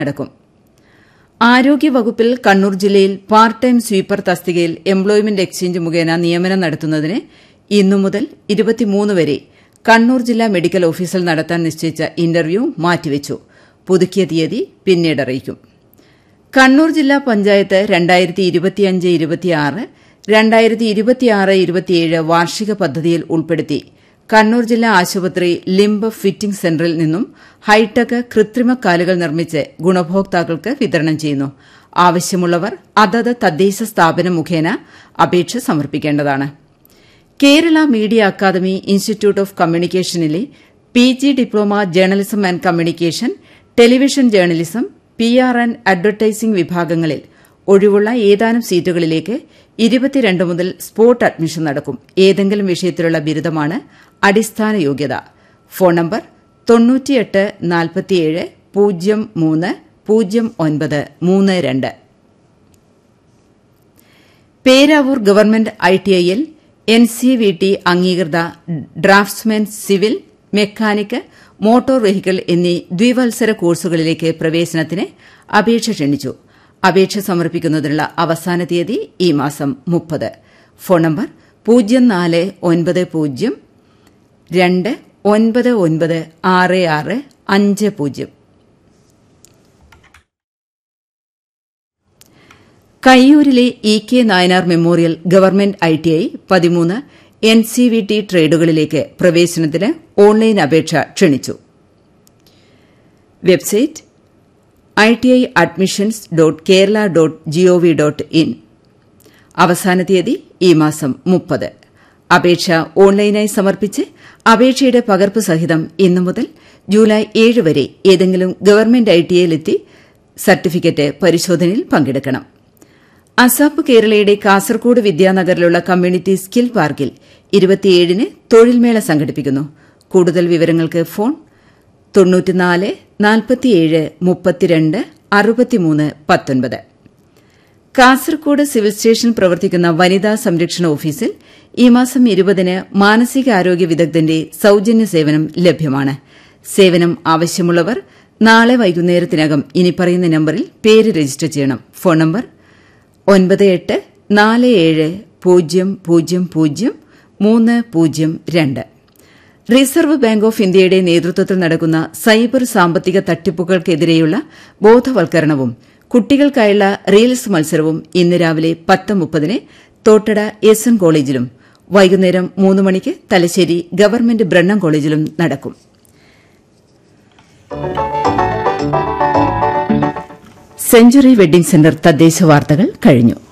നടക്കും ആരോഗ്യവകുപ്പിൽ കണ്ണൂർ ജില്ലയിൽ പാർട്ട് ടൈം സ്വീപ്പർ തസ്തികയിൽ എംപ്ലോയ്മെന്റ് എക്സ്ചേഞ്ച് മുഖേന നിയമനം നടത്തുന്നതിന് ഇന്നു മുതൽ ഇരുപത്തിമൂന്ന് വരെ കണ്ണൂർ ജില്ലാ മെഡിക്കൽ ഓഫീസിൽ നടത്താൻ നിശ്ചയിച്ച ഇന്റർവ്യൂ മാറ്റിവച്ചു പുതുക്കിയ തീയതി പിന്നീട് അറിയിക്കും കണ്ണൂർ ജില്ലാ പഞ്ചായത്ത് രണ്ടായിരത്തി ഇരുപത്തിയഞ്ച് ഇരുപത്തിയാറ് രണ്ടായിരത്തി ഇരുപത്തിയാറ് ഇരുപത്തിയേഴ് വാർഷിക പദ്ധതിയിൽ ഉൾപ്പെടുത്തി കണ്ണൂർ ജില്ലാ ആശുപത്രി ലിംബ് ഫിറ്റിംഗ് സെന്ററിൽ നിന്നും ഹൈടെക് കൃത്രിമ കാലുകൾ നിർമ്മിച്ച് ഗുണഭോക്താക്കൾക്ക് വിതരണം ചെയ്യുന്നു ആവശ്യമുള്ളവർ അതത് തദ്ദേശ സ്ഥാപനം മുഖേന അപേക്ഷ സമർപ്പിക്കേണ്ടതാണ് Kerala Media Academy Institute of കമ്മ്യൂണിക്കേഷനിലെ P G diploma journalism and communication television journalism P R and advertising വിഭാഗങ്ങളിൽ ഒഴിവുള്ള ഏതാനും സീറ്റുകളിലേക്ക് ഇരുപത്തിരണ്ട് മുതൽ സ്പോട്ട് അഡ്മിഷൻ നടക്കും ഏതെങ്കിലും വിഷയത്തിലുള്ള ബിരുദമാണ് അടിസ്ഥാന യോഗ്യത ഫോൺ നമ്പർ തൊണ്ണൂറ്റിയെട്ട് നാൽപ്പത്തിയേഴ് പൂജ്യം മൂന്ന് പൂജ്യം ഒൻപത് മൂന്ന് രണ്ട് പേരാവൂർ ഗവൺമെന്റ് ഐ ടി ഐയിൽ എൻ സി വി ടി അംഗീകൃത draftsman civil mechanic motor vehicle എന്നീ ദ്വിവത്സര കോഴ്സുകളിലേക്ക് പ്രവേശനത്തിന് അപേക്ഷ ക്ഷണിച്ചു അപേക്ഷ സമർപ്പിക്കുന്നതിനുള്ള അവസാന തീയതി ഈ മാസം മുപ്പത് ഫോൺ നമ്പർ പൂജ്യം നാല് ഒൻപത് പൂജ്യം രണ്ട് ഒൻപത് ഒൻപത് ആറ് ആറ് അഞ്ച് പൂജ്യം കയ്യൂരിലെ E K Nayanar memorial government I T I പതിമൂന്ന് എൻ സി വി ടി ട്രേഡുകളിലേക്ക് പ്രവേശനത്തിന് ഓൺലൈൻ അപേക്ഷ ക്ഷണിച്ചു website I T I admissions dot Kerala dot G O V dot in അവസാന തീയതി ഈ മാസം മുപ്പത് അപേക്ഷ ഓൺലൈനായി സമർപ്പിച്ച് അപേക്ഷയുടെ പകർപ്പ് സഹിതം ഇന്നു മുതൽ ജൂലൈ ഏഴ് വരെ ഏതെങ്കിലും ഗവൺമെന്റ് ഐ ടി ഐയിലെത്തി സർട്ടിഫിക്കറ്റ് പരിശോധനയിൽ പങ്കെടുക്കണം അസാപ്പ് കേരളയുടെ കാസർകോട് വിദ്യാനഗറിലുള്ള കമ്മ്യൂണിറ്റി സ്കിൽ പാർക്കിൽ ഇരുപത്തിയേഴിന് തൊഴിൽമേള സംഘടിപ്പിക്കുന്നു കൂടുതൽ വിവരങ്ങൾക്ക് ഫോൺ തൊണ്ണൂറ്റിനാല് നാൽപ്പത്തിയേഴ് മുപ്പത്തിരണ്ട് അറുപത്തിമൂന്ന് പത്തൊൻപത് കാസർകോട് സിവിൽ സ്റ്റേഷൻ പ്രവർത്തിക്കുന്ന വനിതാ സംരക്ഷണ ഓഫീസിൽ ഈ മാസം ഇരുപതിന് മാനസികാരോഗ്യ വിദഗ്ധന്റെ സൌജന്യ സേവനം ലഭ്യമാണ് സേവനം ആവശ്യമുള്ളവർ നാളെ വൈകുന്നേരത്തിനകം ഇനി പറയുന്ന നമ്പറിൽ പേര് രജിസ്റ്റർ ചെയ്യണം ഫോൺ നമ്പർ ഒൻപത് എട്ട് നാല് ഏഴ് പൂജ്യം പൂജ്യം പൂജ്യം മൂന്ന് പൂജ്യം രണ്ട് റിസർവ് ബാങ്ക് ഓഫ് ഇന്ത്യയുടെ നേതൃത്വത്തിൽ നടക്കുന്ന സൈബർ സാമ്പത്തിക തട്ടിപ്പുകൾക്കെതിരെയുള്ള ബോധവൽക്കരണവും കുട്ടികൾക്കായുള്ള റീൽസ് മത്സരവും ഇന്ന് രാവിലെ പത്ത് മുപ്പതിന് തോട്ടട എസ് എൻ കോളേജിലും വൈകുന്നേരം മൂന്ന് മണിക്ക് തലശ്ശേരി ഗവൺമെന്റ് ബ്രണ്ണം കോളേജിലും നടക്കും സെഞ്ചുറി വെഡ്ഡിംഗ് സെന്റർ തദ്ദേശ വാർത്തകൾ കഴിഞ്ഞു